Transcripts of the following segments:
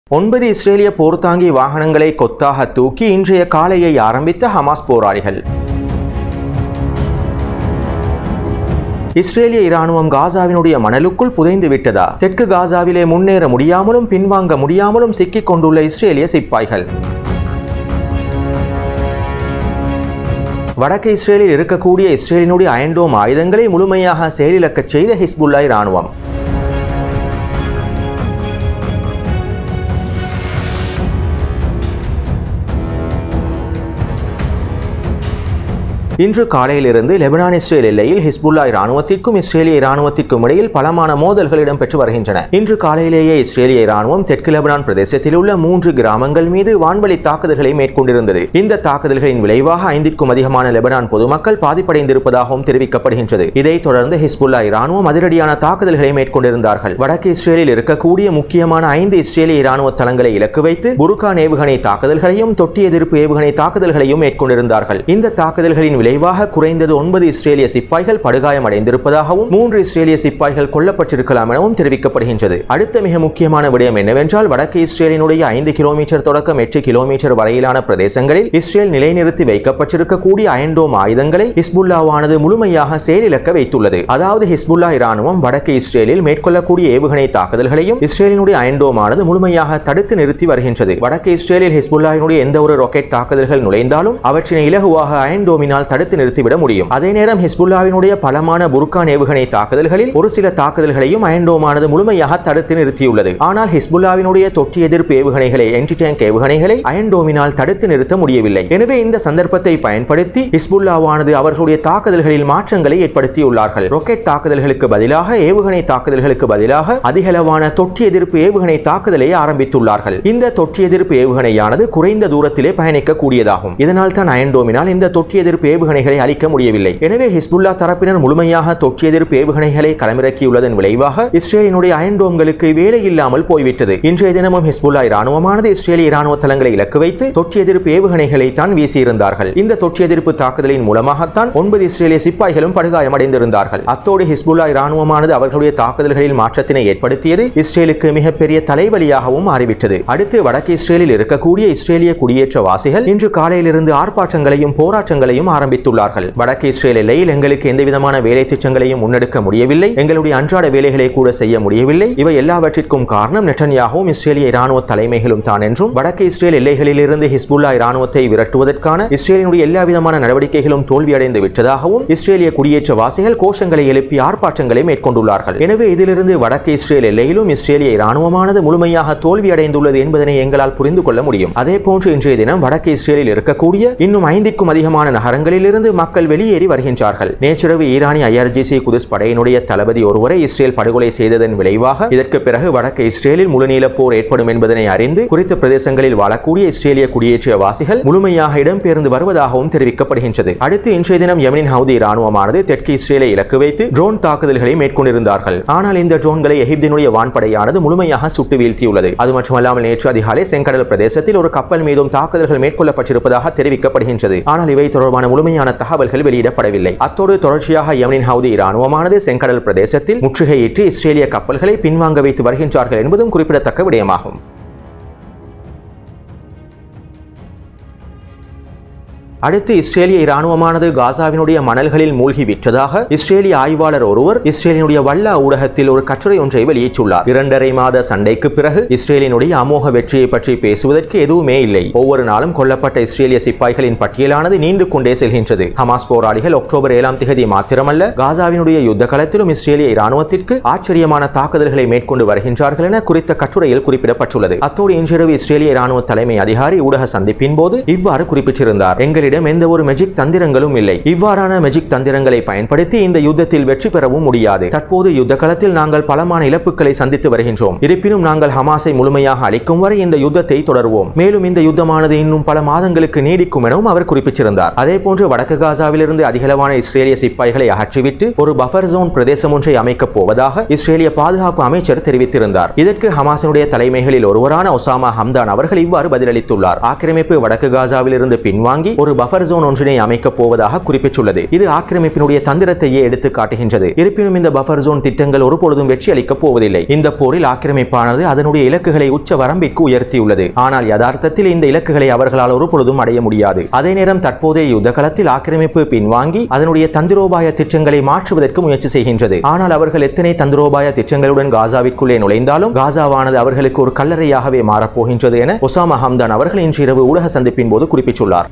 ஒன்பது இஸ்ரேலிய போர்த்தாங்கி வாகனங்களை கொத்தாக தூக்கி இன்றைய காலையை ஆரம்பித்த ஹமாஸ் போராளிகள் இஸ்ரேலிய இராணுவம் காசாவினுடைய மணலுக்குள் புதைந்து விட்டதா தெற்கு காசாவிலே முன்னேற முடியாமலும் பின்வாங்க முடியாமலும் சிக்கிக் கொண்டுள்ள இஸ்ரேலிய சிப்பாய்கள் வடக்கு இஸ்ரேலில் இருக்கக்கூடிய இஸ்ரேலினுடைய அயன்டோம் ஆயுதங்களை முழுமையாக செயலிழக்கச் செய்த ஹிஸ்புல்லா இராணுவம் இன்று காலையிலிருந்து லெபனான் இஸ்ரேல் எல்லையில் ஹிஸ்புல்லா இராணுவத்திற்கும் இஸ்ரேலிய இராணுவத்திற்கும் இடையில் பலமான மோதல்கள் இடம்பெற்று வருகின்றன இன்று காலையிலேயே இஸ்ரேலிய இராணுவம் தெற்கு லெபனான் பிரதேசத்தில் உள்ள மூன்று கிராமங்கள் மீது வான்வழி தாக்குதல்களை மேற்கொண்டிருந்தது இந்த தாக்குதல்களின் விளைவாக ஐந்திற்கும் அதிகமான லெபனான் பொதுமக்கள் பாதிப்படைந்திருப்பதாகவும் தெரிவிக்கப்படுகின்றது இதைத் தொடர்ந்து ஹிஸ்புல்லா இராணுவம் அதிரடியான தாக்குதல்களை மேற்கொண்டிருந்தார்கள் வடக்கு இஸ்ரேலில் இருக்கக்கூடிய முக்கியமான ஐந்து இஸ்ரேலிய இராணுவ தளங்களை இலக்கு வைத்து புருகான் ஏவுகணை தாக்குதல்களையும் தொட்டி எதிர்ப்பு ஏவுகணை தாக்குதல்களையும் மேற்கொண்டிருந்தார்கள் இந்த தாக்குதல்களின் விளைவாக குறைந்தது ஒன்பது இஸ்ரேலிய சிப்பாய்கள் படுகாயமடைந்திருப்பதாகவும் மூன்று இஸ்ரேலிய சிப்பாய்கள் கொல்லப்பட்டிருக்கலாம் எனவும் தெரிவிக்கப்படுகின்றது அடுத்த மிக முக்கியமான விடயம் என்னவென்றால் வடக்கு இஸ்ரேலினுடைய ஐந்து கிலோமீட்டர் தொடக்கம் எட்டு கிலோமீட்டர் வரையிலான பிரதேசங்களில் இஸ்ரேல் நிலைநிறுத்தி வைக்கப்பட்டிருக்கக்கூடிய அயன்டோம் ஆயுதங்களை ஹிஸ்புல்லாவானது முழுமையாக செயலிழக்க வைத்துள்ளது அதாவது ஹிஸ்புல்லா இராணுவம் வடக்கு இஸ்ரேலில் மேற்கொள்ளக்கூடிய ஏவுகணை தாக்குதல்களையும் இஸ்ரேலினுடைய அயன்டோமானது முழுமையாக தடுத்து நிறுத்தி வருகின்றது வடக்கு இஸ்ரேலில் ஹிஸ்புல்லாவினுடைய எந்த ஒரு ராக்கெட் தாக்குதல்கள் நுழைந்தாலும் அவற்றினை இலகுவாக அயன்டோமினால் தடுத்து நிறுத்திவிட முடியும் அதே நேரம் ஹிஸ்புல்லாவினுடைய பலமான புர்கான் ஏவுகணை தாக்குதல்களில் ஒரு சில தாக்குதல்களையும் அயன்டோமானது முழுமையாக தடுத்து நிறுத்தியுள்ளது ஆனால் ஹிஸ்புல்லாவினுடைய தொற்றி எதிர்ப்பு ஏவுகணைகளை என்டி டேங்க் ஏவுகணைகளை அயன்டோமினால் தடுத்து நிறுத்த முடியவில்லை எனவே இந்த சந்தர்ப்பத்தை பயன்படுத்தி ஹிஸ்புல்லாவானது அவர்களுடைய தாக்குதல்களில் மாற்றங்களை ஏற்படுத்தியுள்ளார்கள் ராக்கெட் தாக்குதல்களுக்கு பதிலாக ஏவுகணை தாக்குதல்களுக்கு பதிலாக அதிகளவான தொற்றி எதிர்ப்பு ஏவுகணை தாக்குதலை ஆரம்பித்துள்ளார்கள் இந்த தொற்றி எதிர்ப்பு ஏவுகணையானது குறைந்த தூரத்திலே பயணிக்கக்கூடியதாகும் இதனால் தான் அயன்டோமினால் இந்த தொற்றி எதிர்ப்பு ஏவுகணைகளை அளிக்க முடியவில்லை எனவே ஹிஸ்புல்லா தரப்பினர் முழுமையாக தொற்றி எதிர்ப்பு ஏவுகணைகளை களமிறக்கியுள்ளதன் விளைவாக இஸ்ரேலினுடைய அயன்டோம்களுக்கு வேலை இல்லாமல் போய்விட்டது இன்றைய தினமும் ஹிஸ்புல்லா இராணுவமானது இஸ்ரேலிய இராணுவ தளங்களை இலக்கு வைத்து தொற்றி எதிர்ப்பு ஏவுகணைகளை தான் வீசியிருந்தார்கள் இந்த தொற்றி எதிர்ப்பு தாக்குதலின் மூலமாகத்தான் ஒன்பது இஸ்ரேலிய சிப்பாய்களும் படுகாயமடைந்திருந்தார்கள் அத்தோடு ஹிஸ்புல்லா இராணுவமானது அவர்களுடைய தாக்குதல்களில் மாற்றத்தினை ஏற்படுத்தியது இஸ்ரேலுக்கு மிகப்பெரிய தலைவலியாகவும் மாறிவிட்டது அடுத்து வடக்கு இஸ்ரேலில் இருக்கக்கூடிய இஸ்ரேலிய குடியேற்றவாசிகள் இன்று காலையிலிருந்து ஆர்ப்பாட்டங்களையும் போராட்டங்களையும் ஆரம்பித்துள்ளார்கள் வடக்கு இஸ்ரேல் எல்லையில் எங்களுக்கு எந்தவிதமான வேலை திட்டங்களையும் முன்னெடுக்க முடியவில்லை எங்களுடைய அன்றாட வேலைகளை கூட செய்ய முடியவில்லை இவை எல்லாவற்றிற்கும் காரணம் நெட்டன்யாகவும் இஸ்ரேலிய இராணுவ தலைமைகளும் தான் என்றும் வடக்கு இஸ்ரேல் எல்லைகளில் இருந்து ஹிஸ்புல்லா இராணுவத்தை விரட்டுவதற்கான இஸ்ரேலினுடைய எல்லா விதமான நடவடிக்கைகளும் தோல்வியடைந்து விட்டதாகவும் இஸ்ரேலிய குடியேற்றவாசிகள் கோஷங்களை எழுப்பி ஆர்ப்பாட்டங்களை மேற்கொண்டுள்ளார்கள் எனவே இதிலிருந்து வடக்கு இஸ்ரேல் எல்லையிலும் இஸ்ரேலிய இராணுவமானது முழுமையாக தோல்வியடைந்துள்ளது என்பதனை எங்களால் புரிந்து கொள்ள முடியும் அதே போன்று இன்றைய தினம் வடக்கு இஸ்ரேலில் இருக்கக்கூடிய இன்னும் ஐந்திற்கும் அதிகமான நகரங்களில் இருந்து மக்கள் வெளியேறி வருகின்றார்கள் நேற்றிரவு ஈரானி ஐஆர்ஜிசி குதிஸ் படையினுடைய தளபதி ஒருவரை இஸ்ரேல் படுகொலை செய்ததன் விளைவாக இதற்கு பிறகு வடக்கு இஸ்ரேலில் முழுநீள போர் ஏற்படும் என்பதனை அறிந்து குறித்த பிரதேசங்களில் வாழக்கூடிய இஸ்ரேலிய குடியேற்றிய வாசிகள் முழுமையாக இடம்பெயர்ந்து வருவதாகவும் தெரிவிக்கப்படுகின்றது அடுத்து இன்றைய தினம் யமனின் ஹவுதி இராணுவமானது தெற்கு இஸ்ரேலை இலக்கு வைத்து ட்ரோன் தாக்குதல்களை மேற்கொண்டிருந்தார்கள் ஆனால் இந்த ட்ரோன்களை எகிப்தினுடைய வான்படையானது முழுமையாக சுட்டு வீழ்த்தியுள்ளது அது மட்டுமல்லாமல் நேற்று அதிகாலை செங்கடல் பிரதேசத்தில் ஒரு கப்பல் மீதும் தாக்குதல்கள் மேற்கொள்ளப்பட்டிருப்பதாக தெரிவிக்கப்படுகின்றது ஆனால் இவை தொடர்பான முழுமையான தகவல்கள் வெளியிடப்படவில்லை அத்தோடு தொடர்ச்சியாக யமனின் ஹவுதி இராணுவமானது செங்கடல் பிரதேசத்தில் முற்றுகையிட்டு இஸ்ரேலிய கப்பல்களை பின்வாங்க வைத்து வருகின்றார்கள் என்பதும் குறிப்பிடத்தக்க விடயமாகும் அடுத்து இஸ்ரேலிய இராணுவமானது காசாவினுடைய மணல்களில் மூழ்கி விற்றதாக இஸ்ரேலிய ஆய்வாளர் ஒருவர் இஸ்ரேலினுடைய வல்லா ஊடகத்தில் ஒரு கட்டுரை ஒன்றை வெளியிட்டுள்ளார் இரண்டரை மாத சண்டைக்கு பிறகு இஸ்ரேலினுடைய அமோக வெற்றியை பற்றி பேசுவதற்கு எதுவுமே இல்லை ஒவ்வொரு நாளும் கொல்லப்பட்ட இஸ்ரேலிய சிப்பாய்களின் பட்டியலானது நீண்டு கொண்டே செல்கின்றது ஹமாஸ் போராளிகள் அக்டோபர் ஏழாம் திகதி மாத்திரமல்ல காசாவினுடைய யுத்த களத்திலும் இஸ்ரேலிய இராணுவத்திற்கு ஆச்சரியமான தாக்குதல்களை மேற்கொண்டு வருகின்றார்கள் என குறித்த கட்டுரையில் குறிப்பிடப்பட்டுள்ளது அத்தோடு இன்றிரவு இஸ்ரேலிய இராணுவ தலைமை அதிகாரி ஊடக சந்திப்பின் போது இவ்வாறு குறிப்பிட்டிருந்தார் எங்களிடம் எந்த ஒரு மெஜிக் தந்திரங்களும் இல்லை இவ்வாறான மெஜிக் தந்திரங்களை பயன்படுத்தி இந்த யுத்தத்தில் வெற்றி பெறவும் முடியாது தற்போது யுத்த களத்தில் நாங்கள் பலமான இழப்புகளை சந்தித்து வருகின்றோம் இருப்பினும் நாங்கள் ஹமாஸை முழுமையாக அளிக்கும் வரை இந்த யுத்தத்தை தொடருவோம் மேலும் இந்த யுத்தமானது இன்னும் பல மாதங்களுக்கு நீடிக்கும் எனவும் அவர் குறிப்பிட்டிருந்தார் அதே போன்று வடக்கு காசாவிலிருந்து அதிகளவான இஸ்ரேலிய சிப்பாய்களை அகற்றிவிட்டு ஒரு பஃபர் ஜோன் பிரதேசம் ஒன்றை அமைக்கப் போவதாக இஸ்ரேலிய பாதுகாப்பு அமைச்சர் தெரிவித்திருந்தார் இதற்கு ஹமாஸினுடைய தலைமைகளில் ஒருவரான ஒசாமா ஹம்தான் அவர்கள் இவ்வாறு பதிலளித்துள்ளார் ஆக்கிரமிப்பு வடக்கு காசாவிலிருந்து பின்வாங்கி ஒரு பஃபர் ஜோன் ஒன்றினை அமைக்கப் போவதாக குறிப்பிட்டுள்ளது இது ஆக்கிரமிப்பினுடைய தந்திரத்தையே எடுத்து காட்டுகின்றது இருப்பினும் இந்த பஃபர் ஜோன் திட்டங்கள் ஒருபொழுதும் வெற்றி அளிக்கப் போவதில்லை இந்த போரில் ஆக்கிரமிப்பானது அதனுடைய இலக்குகளை உச்ச வரம்பிற்கு உயர்த்தியுள்ளது ஆனால் யதார்த்தத்தில் இந்த இலக்குகளை அவர்களால் ஒருபொழுதும் அடைய முடியாது அதே நேரம் தற்போதைய யுத்த களத்தில் ஆக்கிரமிப்பு பின்வாங்கி அதனுடைய தந்திரோபாய திட்டங்களை மாற்றுவதற்கு முயற்சி செய்கின்றது ஆனால் அவர்கள் எத்தனை தந்திரோபாய திட்டங்களுடன் காசாவிற்குள்ளே நுழைந்தாலும் காசாவானது அவர்களுக்கு ஒரு கல்லறையாகவே மாறப்போகின்றது என ஒசாமா ஹம்தான் அவர்கள் இன்று இரவு ஊடக சந்திப்பின் போது குறிப்பிட்டுள்ளார்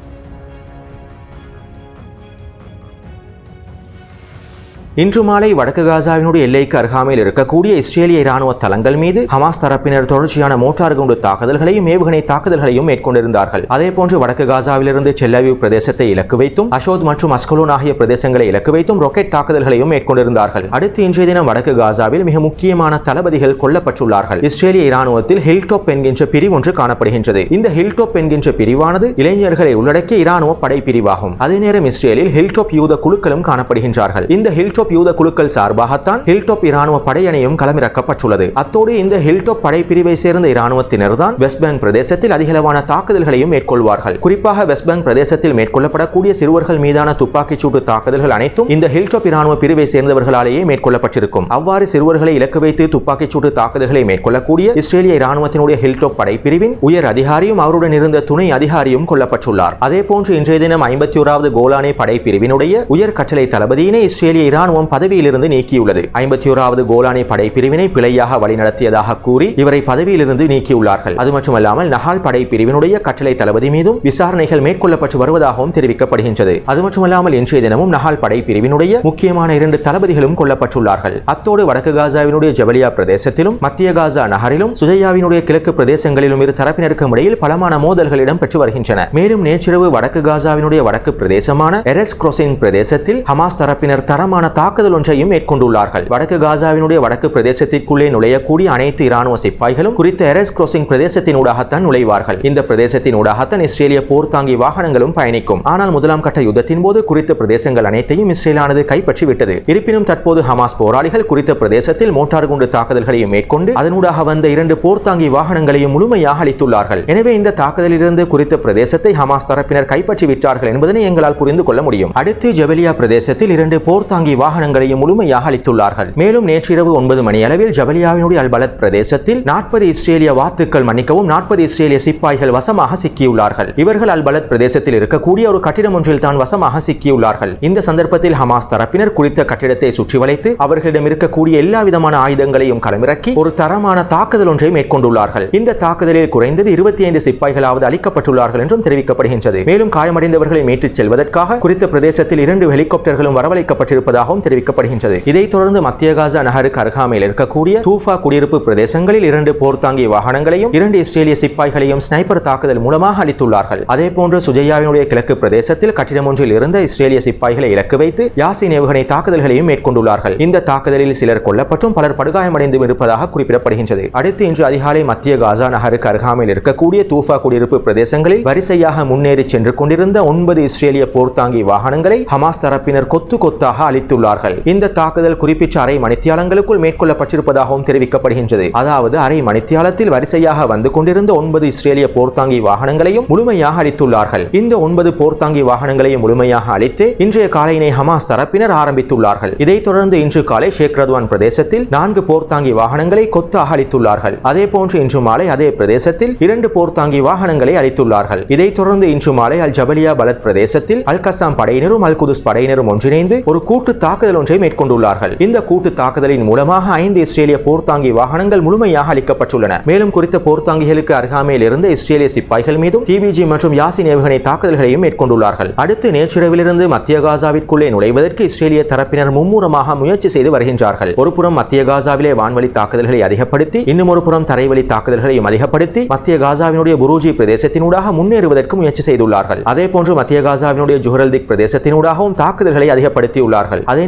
இன்று மாலை வடக்கு காசாவினுடைய எல்லைக்கு அருகாமையில் இருக்கக்கூடிய இஸ்ரேலிய இராணுவ தளங்கள் மீது ஹமாஸ் தரப்பினர் தொடர்ச்சியான மோட்டார் குண்டு தாக்குதல்களையும் ஏவுகணை தாக்குதல்களையும் மேற்கொண்டிருந்தார்கள் அதேபோன்று வடக்கு காசாவிலிருந்து செல்லவியூ பிரதேசத்தை இலக்கு வைத்தும் அஷோத் மற்றும் அஸ்கலோன் ஆகிய பிரதேசங்களை இலக்கு வைத்தும் ராக்கெட் தாக்குதல்களையும் மேற்கொண்டிருந்தார்கள் அடுத்து இன்றைய தினம் வடக்கு காசாவில் மிக முக்கியமான தளபதிகள் கொல்லப்பட்டுள்ளார்கள் இஸ்ரேலிய இராணுவத்தில் ஹில்டோப் என்கின்ற பிரிவு ஒன்று காணப்படுகின்றது இந்த ஹில்டோப் என்கின்ற பிரிவானது இளைஞர்களை உள்ளடக்கிய இராணுவ படை பிரிவாகும் அதே நேரம் இஸ்ரேலில் ஹில்டோப் யூத குழுக்களும் காணப்படுகின்றார்கள் இந்த ஹில்டோப் யூத குழுக்கள் சார்பாகத்தான் ஹில்டோப் இராணுவ படையணியும் களமிறக்கப்பட்டுள்ளது அத்தோடு இந்த ஹில்டோப் படை பிரிவை சேர்ந்த இராணுவத்தினர் தான் வெஸ்ட் பேங்க் பிரதேசத்தில் அதிகளவான தாக்குதல்களையும் மேற்கொள்வார்கள் குறிப்பாக வெஸ்ட் பேங்க் பிரதேசத்தில் மேற்கொள்ளப்படக்கூடிய சிறுவர்கள் மீதான துப்பாக்கிச் சூட்டு தாக்குதல்கள் அனைத்தும் இந்த ஹில்டோப் இராணுவ பிரிவை சேர்ந்தவர்களாலேயே மேற்கொள்ளப்பட்டிருக்கும் அவ்வாறு சிறுவர்களை இலக்கு வைத்து துப்பாக்கிச் சூட்டு தாக்குதல்களை மேற்கொள்ளக்கூடிய இஸ்ரேலிய இராணுவத்தினுடைய ஹில்டோப் படை பிரிவின் உயர் அதிகாரியும் அவருடன் இருந்த துணை அதிகாரியும் கொல்லப்பட்டுள்ளார் அதே போன்று இன்றைய தினம் ஐம்பத்தி ஓராவது கோலானே படை பிரிவினுடைய உயர் கட்டளை தளபதியினை இஸ்ரேலிய இராணுவம் பதவியிலிருந்து நீக்கியுள்ளது ஐம்பத்தி ஓராவது கோலானே படை பிரிவினை பிழையாக வழிநடத்தியதாக கூறி இவரை பதவியிலிருந்து நீக்கியுள்ளார்கள் அது மட்டுமல்லாமல் நஹால் படை பிரிவினுடைய கட்டளை தளபதி மீதும் விசாரணைகள் மேற்கொள்ளப்பட்டு வருவதாகவும் தெரிவிக்கப்படுகின்றது அது மட்டுமல்லாமல் இன்றைய தினமும் நஹால் படை பிரிவினுடைய முக்கியமான இரண்டு தளபதிகளும் கொல்லப்பட்டுள்ளார்கள் அத்தோடு வடக்கு காசாவினுடைய ஜபலியா பிரதேசத்திலும் மத்திய காசா நகரிலும் சுஜையாவினுடைய கிழக்கு பிரதேசங்களிலும் இரு தரப்பினருக்கும் இடையில் பலமான மோதல்கள் இடம்பெற்று வருகின்றன மேலும் நேற்றிரவு வடக்கு காசாவினுடைய வடக்கு பிரதேசமான எரஸ் குரோசின் பிரதேசத்தில் ஹமாஸ் தரப்பினர் தரமான தாக்குதல் ஒன்றையும் மேற்கொண்டுள்ளார்கள் வடக்கு காசாவினுடைய வடக்கு பிரதேசத்திற்குள்ளே நுழையக்கூடிய அனைத்து இராணுவ சிப்பாய்களும் குறித்த எரஸ் கிராசிங் பிரதேசத்தின் ஊடாகத்தான் நுழைவார்கள் இந்த பிரதேசத்தின் ஊடாகத்தான் இஸ்ரேலிய போர் தாங்கி வாகனங்களும் பயணிக்கும் ஆனால் முதலாம் கட்ட யுத்தத்தின் போது குறித்த பிரதேசங்கள் அனைத்தையும் இஸ்ரேலானது கைப்பற்றி விட்டது இருப்பினும் தற்போது ஹமாஸ் போராளிகள் குறித்த பிரதேசத்தில் மோட்டார் குண்டு தாக்குதல்களையும் மேற்கொண்டு அதனூடாக வந்த இரண்டு போர்த்தாங்கி வாகனங்களையும் முழுமையாக அளித்துள்ளார்கள் எனவே இந்த தாக்குதலிலிருந்து குறித்த பிரதேசத்தை ஹமாஸ் தரப்பினர் கைப்பற்றி விட்டார்கள் என்பதனை எங்களால் புரிந்து கொள்ள முடியும் அடுத்து ஜபலியா பிரதேசத்தில் இரண்டு போர்த்தாங்கி வாகனங்களையும் முழுமையாக அளித்துள்ளார்கள் மேலும் நேற்றிரவு ஒன்பது மணி அளவில் ஜபலியாவினுடைய அல் பலத் பிரதேசத்தில் நாற்பது இஸ்ரேலிய வாத்துக்கள் மன்னிக்கவும் நாற்பது இஸ்ரேலிய சிப்பாய்கள் வசமாக சிக்கியுள்ளார்கள் இவர்கள் அல் பலத் பிரதேசத்தில் இருக்கக்கூடிய ஒரு கட்டிடம் ஒன்றில் தான் வசமாக சிக்கியுள்ளார்கள் இந்த சந்தர்ப்பத்தில் ஹமாஸ் தரப்பினர் குறித்த கட்டிடத்தை சுற்றி வளைத்து அவர்களிடம் இருக்கக்கூடிய எல்லா விதமான ஆயுதங்களையும் களமிறக்கி ஒரு தரமான தாக்குதல் ஒன்றை மேற்கொண்டுள்ளார்கள் இந்த தாக்குதலில் குறைந்தது இருபத்தி ஐந்து சிப்பாய்களாவது அளிக்கப்பட்டுள்ளார்கள் என்றும் தெரிவிக்கப்படுகின்றது மேலும் காயமடைந்தவர்களை மீட்டுச் செல்வதற்காக குறித்த பிரதேசத்தில் இரண்டு ஹெலிகாப்டர்களும் வரவழைக்கப்பட்டிருப்பதாகவும் தெரிவிக்கப்படுகின்றது இதைத் தொடர்ந்து மத்திய காசா நகருக்கு அருகாமையில் இருக்கக்கூடிய தூஃபா குடியிருப்பு பிரதேசங்களில் இரண்டு போர்த்தாங்கி வாகனங்களையும் இரண்டு இஸ்ரேலிய சிப்பாய்களையும் ஸ்னைப்பர் தாக்குதல் மூலமாக அளித்துள்ளார்கள் அதேபோன்று சுஜையாவினுடைய கிழக்கு பிரதேசத்தில் கட்டிடம் ஒன்றில் இருந்த இஸ்ரேலிய சிப்பாய்களை இலக்கு வைத்து யாசின் ஏவுகணை தாக்குதல்களையும் மேற்கொண்டுள்ளார்கள் இந்த தாக்குதலில் சிலர் கொல்லப்பட்டும் பலர் படுகாயமடைந்தும் இருப்பதாக குறிப்பிடப்படுகின்றது அடுத்து இன்று அதிகாலை மத்திய காசா நகருக்கு அருகாமையில் இருக்கக்கூடிய தூஃபா குடியிருப்பு பிரதேசங்களில் வரிசையாக முன்னேறி சென்று கொண்டிருந்த ஒன்பது இஸ்ரேலிய போர்த்தாங்கி வாகனங்களை ஹமாஸ் தரப்பினர் கொத்து கொத்தாக அளித்துள்ளார்கள் இந்த தாக்குதல் குறிப்பிட்ட அரை மணித்தியாலங்களுக்குள் மேற்கொள்ளப்பட்டிருப்பதாகவும் தெரிவிக்கப்படுகின்றது அதாவது அரை மணித்தியாலத்தில் வரிசையாக வந்து கொண்டிருந்த ஒன்பது இஸ்ரேலிய போர்த்தாங்கி வாகனங்களையும் முழுமையாக அளித்துள்ளார்கள் இந்த ஒன்பது போர்த்தாங்கி வாகனங்களையும் முழுமையாக அளித்து இன்றைய காலையினை ஹமாஸ் தரப்பினர் ஆரம்பித்துள்ளார்கள் இதைத் தொடர்ந்து இன்று காலை ஷேக் ரத்வான் பிரதேசத்தில் நான்கு போர்த்தாங்கி வாகனங்களை கொத்தாக அளித்துள்ளார்கள் அதே போன்று இன்று மாலை அதே பிரதேசத்தில் இரண்டு போர்த்தாங்கி வாகனங்களை அளித்துள்ளார்கள் இதைத் தொடர்ந்து இன்று மாலை அல் ஜபலியா பலத் பிரதேசத்தில் அல் கசாம் படையினரும் அல் குதுஸ் படையினரும் ஒன்றிணைந்து ஒரு கூட்டு தாக்குதல் ஒன்றை மேற்கொண்டுள்ளார்கள் இந்த கூட்டு தாக்குதலின் மூலமாக ஐந்து இஸ்ரேலிய போர்த்தாங்கி வாகனங்கள் முழுமையாக அளிக்கப்பட்டுள்ளன மேலும் குறித்த போர்த்தாங்கிகளுக்கு அருகாமையில் இருந்த இஸ்ரேலிய சிப்பாய்கள் மீதும் டிபிஜி மற்றும் யாசின் ஏவுகணை தாக்குதல்களையும் மேற்கொண்டுள்ளார்கள் அடுத்து நேற்றிரவிலிருந்து மத்திய காசாவிற்குள்ளே நுழைவதற்கு இஸ்ரேலிய தரப்பினர் மும்முரமாக முயற்சி செய்து வருகின்றார்கள் ஒருபுறம் மத்திய காசாவிலே வான்வழி தாக்குதல்களை அதிகப்படுத்தி இன்னும் ஒரு புறம் தரைவழி தாக்குதல்களையும் அதிகப்படுத்தி மத்திய காசாவினுடைய புரூஜி பிரதேசத்தினூடாக முன்னேறுவதற்கு முயற்சி செய்துள்ளார்கள் அதே போன்று மத்திய காசாவினுடைய ஜுஹரல்திக் பிரதேசத்தினூடாகவும் தாக்குதல்களை அதிகப்படுத்தியுள்ளார்கள் அதே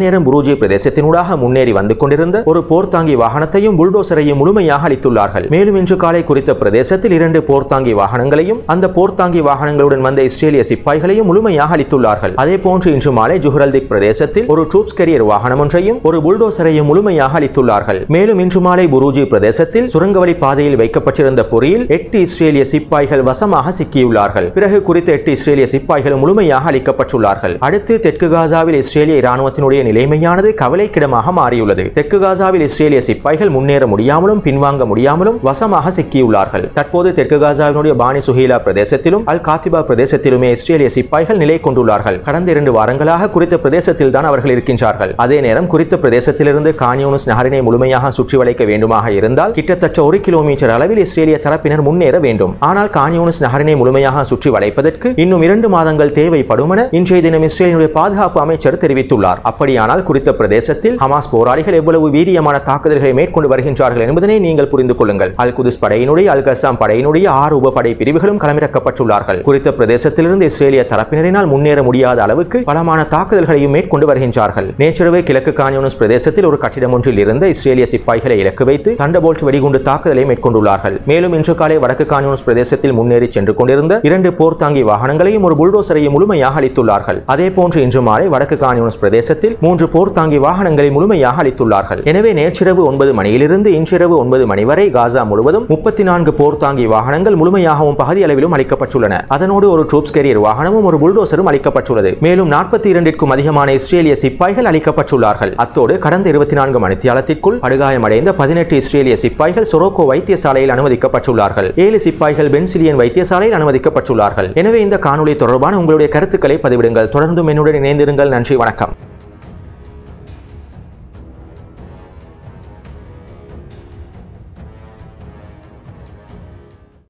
நேரம் புரூஜி பிரதேசத்தினூடாக முன்னேறி வந்து கொண்டிருந்த ஒரு போர்த்தாங்கி வாகனத்தையும் புல்டோசரையும் முழுமையாக அளித்துள்ளார்கள் மேலும் இன்று காலை குறித்த பிரதேசத்தில் இரண்டு போர்த்தாங்கி வாகனங்களையும் அந்த போர்த்தாங்கி வாகனங்களுடன் வந்த இஸ்ரேலிய சிப்பாய்களையும் முழுமையாக அளித்துள்ளார்கள் அதே போன்று இன்று மாலை ஜுஹரல்திக் பிரதேசத்தில் ஒரு ட்ரூப்ஸ் கரியர் வாகனம் ஒன்றையும் ஒரு புல்டோசரையும் முழுமையாக அளித்துள்ளார்கள் மேலும் இன்று மாலை புரூஜி பிரதேசத்தில் சுரங்கவழி பாதையில் வைக்கப்பட்டிருந்த பொறியில் எட்டு இஸ்ரேலிய சிப்பாய்கள் வசமாக சிக்கியுள்ளார்கள் பிறகு குறித்த எட்டு இஸ்ரேலிய சிப்பாய்களும் முழுமையாக அளிக்கப்பட்டுள்ளார்கள் அடுத்து தெற்கு காசாவில் இஸ்ரேலிய இராணுவத்தினுடைய நிலைமையானது கவலைக்கிடமாக மாறியுள்ளது தெற்கு காசாவில் இஸ்ரேலிய சிப்பாய்கள் முன்னேற முடியாமலும் பின்வாங்க முடியாமலும் வசமாக சிக்கியுள்ளார்கள் தற்போது தெற்கு காசாவினுடைய பானி சுஹீலா பிரதேசத்திலும் அல் காத்திபா பிரதேசத்திலுமே இஸ்ரேலிய சிப்பாய்கள் நிலை கொண்டுள்ளார்கள் கடந்த இரண்டு வாரங்களாக குறித்த பிரதேசத்தில் தான் அவர்கள் இருக்கின்றார்கள் அதே நேரம் குறித்த பிரதேசத்திலிருந்து கானியூனஸ் நகரினை முழுமையாக சுற்றி வளைக்க வேண்டுமாக இருந்தால் கிட்டத்தட்ட ஒரு கிலோமீட்டர் அளவில் இஸ்ரேலிய தரப்பினர் முன்னேற வேண்டும் ஆனால் கானியூனஸ் நகரினை முழுமையாக சுற்றி வளைப்பதற்கு இன்னும் இரண்டு மாதங்கள் தேவைப்படும் என இன்றைய தினம் இஸ்ரேலினுடைய பாதுகாப்பு அமைச்சர் தெரிவித்துள்ளார் அப்படியானால் குறித்த பிரதேசத்தில் ஹமாஸ் போராளிகள் எவ்வளவு வீரியமான தாக்குதல்களை மேற்கொண்டு வருகின்றார்கள் என்பதனை நீங்கள் புரிந்து கொள்ளுங்கள் அல் குதுஸ் படையினுடைய அல் கசாம் படையினுடைய ஆறு உபப்படை பிரிவுகளும் களமிறக்கப்பட்டுள்ளார்கள் குறித்த பிரதேசத்திலிருந்து இஸ்ரேலிய தரப்பினரினால் முன்னேற முடியாத அளவுக்கு பலமான தாக்குதல்களையும் மேற்கொண்டு வருகின்றார்கள் நேற்றிரவே கிழக்கு கான்யூனஸ் பிரதேசத்தில் ஒரு கட்டிடம் ஒன்றில் இருந்த இஸ்ரேலிய சிப்பாய்களை இலக்கு வைத்து தண்டபோல்ட் வெடிகுண்டு தாக்குதலை மேற்கொண்டுள்ளார்கள் மேலும் இன்று காலை வடக்கு கான்யூனஸ் பிரதேசத்தில் முன்னேறி சென்று கொண்டிருந்த இரண்டு போர்த்தாங்கி வாகனங்களையும் ஒரு புல்டோசரையும் முழுமையாக அளித்துள்ளார்கள் அதே போன்று இன்று மாலை வடக்கு கான்யூனஸ் பிரதேசத்தில் மூன்று போர்த்தாங்கி வாகனங்களை முழுமையாக அளித்துள்ளார்கள் எனவே நேற்றிரவு ஒன்பது மணியிலிருந்து இன்றிரவு ஒன்பது மணி வரை காசா முழுவதும் முப்பத்தி நான்கு போர்த்தாங்கி வாகனங்கள் முழுமையாகவும் பகுதி அளவிலும் அளிக்கப்பட்டுள்ளன அதனோடு ஒரு ட்ரூப்ஸ் கேரியர் வாகனமும் ஒரு புல்டோசரும் அளிக்கப்பட்டுள்ளது மேலும் நாற்பத்தி இரண்டிற்கும் அதிகமான இஸ்ரேலிய சிப்பாய்கள் அளிக்கப்பட்டுள்ளார்கள் அத்தோடு கடந்த இருபத்தி நான்கு மணித்தியாலத்திற்குள் படுகாயமடைந்த பதினெட்டு இஸ்ரேலிய சிப்பாய்கள் சொரோக்கோ வைத்தியசாலையில் அனுமதிக்கப்பட்டுள்ளார்கள் ஏழு சிப்பாய்கள் பென்சிலியன் வைத்தியசாலையில் அனுமதிக்கப்பட்டுள்ளார்கள் எனவே இந்த காணொலி தொடர்பான உங்களுடைய கருத்துக்களை பதிவிடுங்கள் தொடர்ந்தும் என்னுடன் இணைந்திருங்கள் நன்றி வணக்கம்